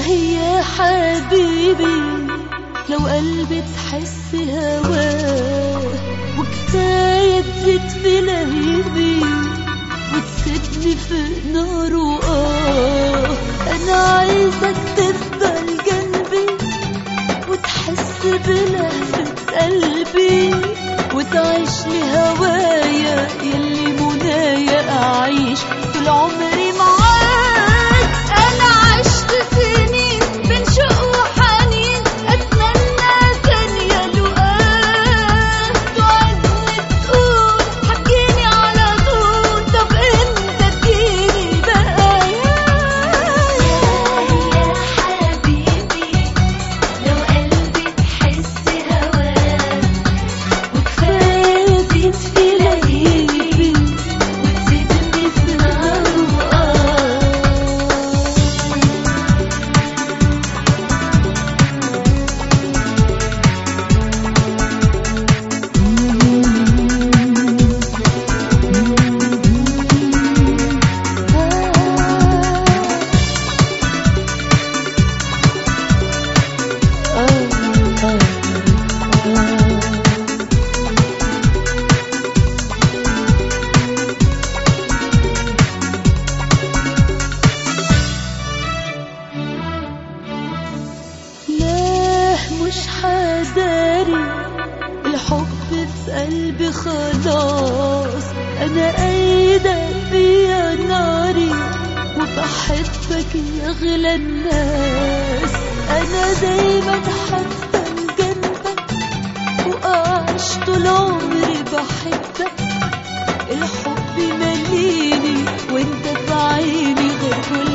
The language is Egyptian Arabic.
يا حبيبي لو قلبي تحس هواه وكفاية تزيد في لهيبي وتسيبني في نار وآه أنا عايزك تفضل جنبي وتحس بلهفة قلبي وتعيش لي هوايا يلي منايا أعيش طول عمري معاك أنا عشت سنين بين شوق وحنين أتمنى تانية لقاك توعدني تقول حكيني على طول طب امتى تجيني بقى يا حبيبي لو قلبي تحس هواك وكفاية زيد في لهيبي وتسيبني في نار وآه لا مش حداري الحب في قلبي خلاص انا قايدة فيا ناري وبحبك يا اغلى الناس انا دايما حتى جنبك واعيش طول عمري بحبك الحب مليني وانت في عيني غير كل